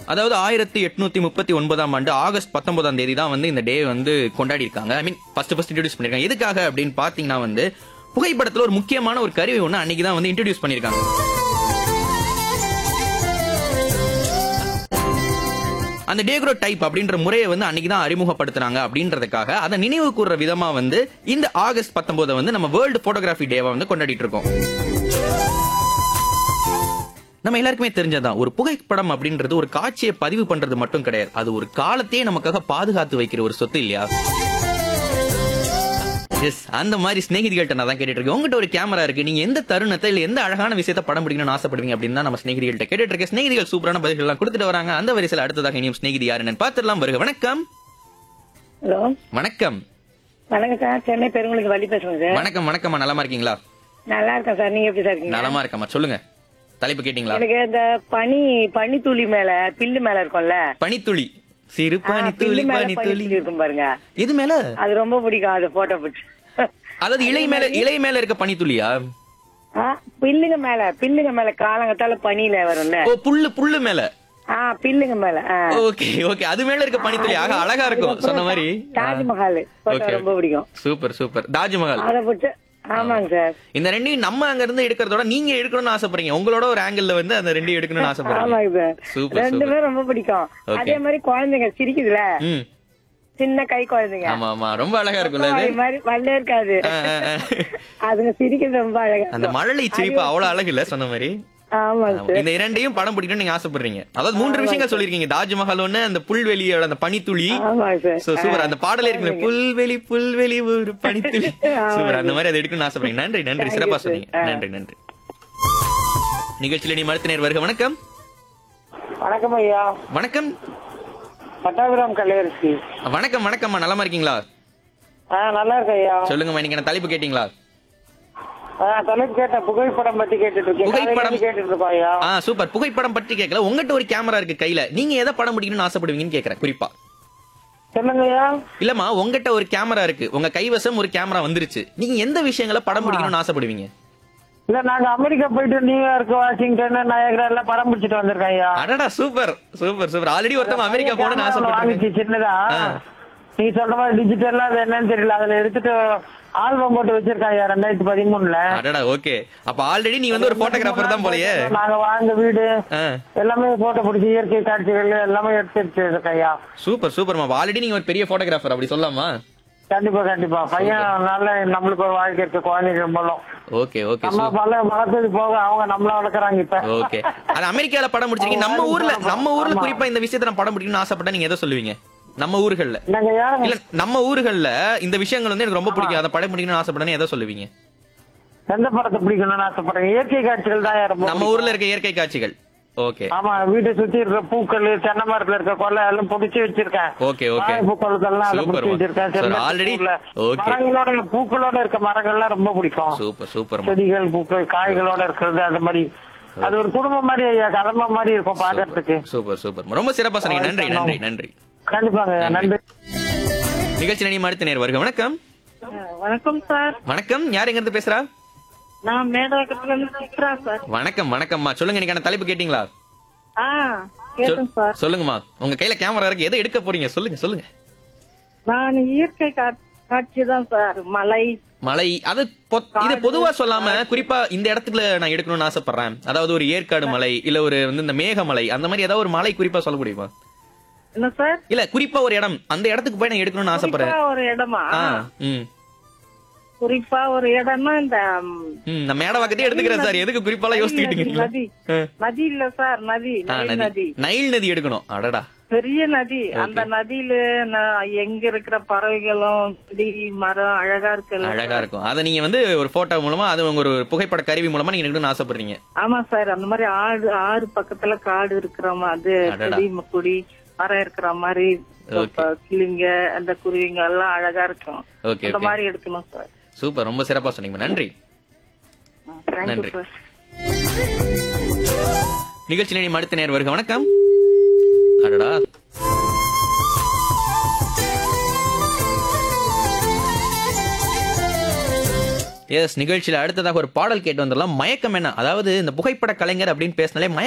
அதாவது ஆயிரத்தி எட்நூத்தி முப்பத்தி ஒன்பதாம் ஆண்டு ஆகஸ்ட் பத்தொன்பதாம் தேதி தான் வந்து இந்த டே வந்து கொண்டாடி இருக்காங்க I mean first first introduce பண்ணிருக்காங்க எதுக்காக அப்படின்னு பாத்தீங்கன்னா வந்து புகைப்படத்துல ஒரு முக்கியமான ஒரு கருவி ஒண்ணு அன்னைக்கு தான் வந்து இன்ட்ரடியூஸ் பண்ணிருக்காங்க அந்த டேக்ரோ டைப் அப்படின்ற முறையை வந்து அன்னைக்கு தான் அறிமுகப்படுத்துனாங்க அப்படின்றதுக்காக அதை நினைவு கூறுற விதமா வந்து இந்த ஆகஸ்ட் 19 வந்து நம்ம வேர்ல்டு போட்டோகிராஃபி டேவா வந்து கொண்டாடிட்டு இருக்கோம் நம்ம எல்லாருக்குமே தெரிஞ்சதான் ஒரு புகைப்படம் அப்படின்றது ஒரு காட்சியை பதிவு பண்றது மட்டும் கிடையாது அது ஒரு காலத்தையே நமக்காக பாதுகாத்து வைக்கிற ஒரு சொத்து இல்லையா எஸ் அந்த மாதிரி ஸ்நேகிதிகள்ட்ட நான் தான் கேட்டுட்டு இருக்கேன் உங்ககிட்ட ஒரு கேமரா இருக்கு நீங்க எந்த தருணத்தை இல்ல எந்த அழகான விஷயத்தை படம் பிடிக்கணும்னு ஆசைப்படுவீங்க அப்படின்னு தான் நம்ம ஸ்நேகிதிகள்ட்ட கேட்டுட்டு இருக்கேன் ஸ்நேகிதிகள் சூப்பரான பதில்கள் எல்லாம் கொடுத்துட்டு வராங்க அந்த வரிசையில் அடுத்ததாக இனியும் ஸ்நேகிதி யாருன்னு பார்த்துடலாம் வருக வணக்கம் ஹலோ வணக்கம் வணக்கம் சார் சென்னை பெருங்குளுக்கு வழி பேசுறேன் சார் வணக்கம் வணக்கம்மா நலமா இருக்கீங்களா நல்லா இருக்கேன் சார் நீங்க எப்படி சார் இருக்கீங்க நலமா இருக்கம்மா சொல்லுங்க தலைப்பு கேட்டீங்களா எனக்கு இந்த பனி பனித்துளி மேல பில்லு மேல இருக்கும்ல பனித்துளி சிறு ஆ, பனித்துளி பில்லு மேல பனித்துளி பனித்துளி இருக்கும் பாருங்க இது மேல அது ரொம்ப பிடிக்கும் அது போட்டோ பிடிச்சி அதாவது இலை மேல இலை மேல இருக்க பனித்துளியா பில்லுங்க மேல பில்லுங்க மேல காலங்கத்தால பனியில வரும்ல ஓ புல்லு புல்லு மேல ஆ பில்லுங்க மேல ஆ. ஓகே ஓகே அது மேல இருக்க பனித்துளி ஆக அழகா இருக்கும் சொன்ன மாதிரி தாஜ்மஹால் போட்டோ Okay. ரொம்ப பிடிக்கும் சூப்பர் சூப்பர் தாஜ்மஹால் அதை பிடிச்ச ஆமாங்க சார் இந்த ரெண்டையும் நம்ம அங்க இருந்து எடுக்கிறதோட நீங்க எடுக்கணும்னு ஆசைப்படுறீங்க உங்களோட ஒரு ஆங்கிள் வந்து அந்த ரெண்டையும் எடுக்கணும்னு ஆசைப்படுறீங்க ஆமாங்க சார் சூப்பர் ரெண்டுமே சூப்பர் ரொம்ப பிடிக்கும் Okay. அதே மாதிரி குழந்தைங்க சிரிக்குதுல ம் சின்ன கை குழந்தைங்க ஆமா ஆமா ரொம்ப அழகா இருக்கும்ல அது அது மாதிரி வல்லே இருக்காது ஆ, ஆ, ஆ. அதுங்க சிரிக்கிறது ரொம்ப அழகா அந்த இருக்கும். மழலை சிரிப்பு அவ்வளவு அழகு இல்ல சொன்ன மாதிரி ஆமாங்க ஆமா. சார் இந்த இரண்டையும் படம் பிடிக்கணும்னு நீங்க ஆசைப்படுறீங்க அதாவது மூன்று விஷயங்கள் சொல்லிருக்கீங்க தாஜ்மஹால் ஒண்ணு அந்த புல்வெளியோட அந்த பனித்துளி ஆமாங்க சார் சோ சூப்பர் அந்த பாடலே இருக்குல்ல புல்வெளி புல்வெளி ஒரு பனித்துளி சூப்பர் அந்த மாதிரி அதை எடுக்கணும்னு ஆசைப்படுறீங்க நன்றி நன்றி Thank you, சிறப்பா sir. சொன்னீங்க ஆ. நன்றி நன்றி நிகழ்ச்சியில நீ மருத்துவ நேர் வருக வணக்கம் வணக்கம் ஐயா வணக்கம் பட்டாபிராம் கல்லையரசி வணக்கம் வணக்கம்மா நலமா இருக்கீங்களா ஆ நல்லா இருக்கு ஐயா சொல்லுங்கம்மா இன்னைக்கு நான் தலைப்பு கேட்டீங்களா ஆ தலைப்பு கேட்டேன் புகைப்படம் பத்தி கேட்டுட்டு இருக்கேன் புகைப்படம். காலையில இருந்து கேட்டுட்டு இருக்கோம் ஐயா ஆ சூப்பர் புகைப்படம் பற்றி கேட்கல உங்ககிட்ட ஒரு கேமரா இருக்கு கையில நீங்க எதை படம் பிடிக்கணும்னு ஆசைப்படுவீங்கன்னு கேக்குறேன் குறிப்பா சொல்லுங்க ஐயா இல்லம்மா உங்ககிட்ட ஒரு கேமரா இருக்கு உங்க கைவசம் ஒரு கேமரா வந்துருச்சு நீங்க எந்த விஷயங்களை படம் பிடிக்கணும்னு ஆசைப்படுவீங்க இல்ல நாங்க அமெரிக்கா போயிட்டு நியூயார்க் வாஷிங்டன் நயகரா எல்லாம் படம் பிடிச்சிட்டு வந்திருக்கோம் ஐயா அடடா சூப்பர் சூப்பர் சூப்பர் ஆல்ரெடி ஒருத்தவங்க அமெரிக்கா போகணும்னு கேமரா ஒண்ணு ஆசைப்படுறாங்க வாங்கிச்சு சின்னதா ஆ. நீ சொல்ற மாதிரி டிஜிட்டலா அது என்னன்னு தெரியல அதுல எடுத்துட்டு ஆல்பம் போட்டு வச்சிருக்கேன் ஐயா ரெண்டாயிரத்தி பதிமூணுல அடடா ஓகே அப்ப ஆல்ரெடி நீ வந்து ஒரு போட்டோகிராஃபர் தான் போலயே நாங்க வாழ்ந்த வீடு ஆ. எல்லாமே போட்டோ பிடிச்சி இயற்கை காட்சிகள் எல்லாமே எடுத்து வச்சிருக்கேன் ஐயா சூப்பர் சூப்பர்மா ஆல்ரெடி நீங்க ஒரு பெரிய போட்டோகிராஃபர் அப்படி சொல்லலாமா கண்டிப்பா கண்டிப்பா பையன் நல்ல நம்மளுக்கு ஒரு வாழ்க்கை இருக்கு குழந்தைங்க மூலம் ஓகே ஓகே நம்ம பல வளர்த்தது போக அவங்க நம்மள வளர்க்குறாங்க இப்ப ஓகே அது அமெரிக்கால படம் பிடிச்சிருக்கீங்க நம்ம ஊர்ல நம்ம ஊர்ல குறிப்பா இந்த விஷயத்தை நான் படம் பிடிக்கணும்னு ஆசைப்பட்டா நீங்க எதை சொல்லுவீங்க நம்ம ஊர்கள்ல என்னங்க ஐயா இல்ல நம்ம ஊர்கள்ல இந்த விஷயங்கள் வந்து எனக்கு ரொம்ப பிடிக்கும் அதை படம் பிடிக்கணும்னு ஆசைப்பட்டா எதை சொல்லுவீங்க எந்த படத்தை பிடிக்கணும்னு ஆசைப்படுறேன் இயற்கை காட்சிகள் தான் ரொம்ப நம்ம ஊர்ல இருக்க இயற்கை காட்சிகள் ஓகே ஆமா வீட்டை சுத்தி இருக்கிற பூக்கள் தென்னை மரத்துல இருக்க கொலை எல்லாம் பிடிச்சி வச்சிருக்கேன் ஓகே ஓகே பூக்களத்தெல்லாம் அதை சூப்பர் பிடிச்சி வச்சிருக்கேன் சார் செம்பருத்தி ஆல்ரெடி பூவுல. ஓகே மரங்களோட பூக்களோட இருக்க மரங்கள்லாம் ரொம்ப பிடிக்கும் சூப்பர் சூப்பர் செடிகள் பூக்கள் காய்களோட இருக்கிறது அந்த மாதிரி அது ஒரு குடும்பம் மாதிரி ஐயா கதம்ப மாதிரி இருக்கும் பாக்குறதுக்கு சூப்பர் சூப்பர் ரொம்ப சிறப்பா சொன்னீங்க நன்றி நன்றி நன்றி கண்டிப்பாங்க நன்றி நிகழ்ச்சி நடி மறுத்த நேர் வருக வணக்கம் வணக்கம் சார் வணக்கம் யார் எங்க இருந்து பேசுறா நான் மேடாக்கத்துல இருந்து சித்ரா சார் வணக்கம் வணக்கம்மா சொல்லுங்க இன்னைக்கான தலைப்பு கேட்டீங்களா ஆ சொல்- கேட்டேன் சார் சொல்லுங்கம்மா உங்க கையில கேமரா இருக்கு எதை எடுக்க போறீங்க சொல்லுங்க சொல்லுங்க நான் இயற்கை காட்சி தான் சார் மலை மலை அது பொ- இது பொதுவா சொல்லாம குறிப்பா இந்த இடத்துல நான் எடுக்கணும்னு ஆசைப்படுறேன் அதாவது ஒரு ஏற்காடு மலை இல்ல ஒரு வந்து இந்த மேகமலை அந்த மாதிரி ஏதாவது ஒரு மலை குறிப்பா சொல்ல முடியுமா என்ன சார் இல்ல குறிப்பா ஒரு இடம் அந்த இடத்துக்கு போய் நான் எடுக்கணும்னு ஆசைப்படுறேன் குறிப்பா ஒரு இடமா ஆ ம் குறிப்பா ஒரு இடம்னா இந்த ம், ம் நான் மேடவாக்கத்தையே எடுத்துக்கிறேன் சார் எதுக்கு குறிப்பாலாம் யோசிச்சுக்கிட்டு இருக்கீங்களா? நதி ஆ. நதி இல்ல சார் நதி ஆ, நைல் நதி நதி நைல் நதி எடுக்கணும் அடடா பெரிய நதி அந்த நதியில நான் எங்க இருக்கிற பறவைகளும் செடி மரம் அழகா இருக்குல்ல அழகா இருக்கும் அதை நீங்க வந்து ஒரு போட்டோ மூலமா அது உங்க ஒரு புகைப்பட கருவி மூலமா நீங்க எடுக்கணும்னு ஆசைப்படுறீங்க ஆமா சார் அந்த மாதிரி ஆடு ஆறு பக்கத்துல காடு இருக்கிற மாதிரி அடடா. செடி கொடி மரம் இருக்கிற மாதிரி இப்ப கிளிங்க அந்த குருவிங்க எல்லாம் அழகா இருக்கும் ஓகே அந்த ஓகே மாதிரி எடுக்கணும் சார் சூப்பர் ரொம்ப சிறப்பா சொன்னீங்க நன்றி தேங்க்யூ நன்றி. சார் நிகழ்ச்சி நேரம் அடுத்த நேர் வருக வணக்கம் அடடா எஸ் நிகழ்ச்சியில அடுத்ததாக ஒரு பாடல் கேட்டு வந்துடலாம் மயக்கம் என்ன அதாவது இந்த புகைப்பட கலைஞர் அப்படின்னு பேசினாலே மயக்கம்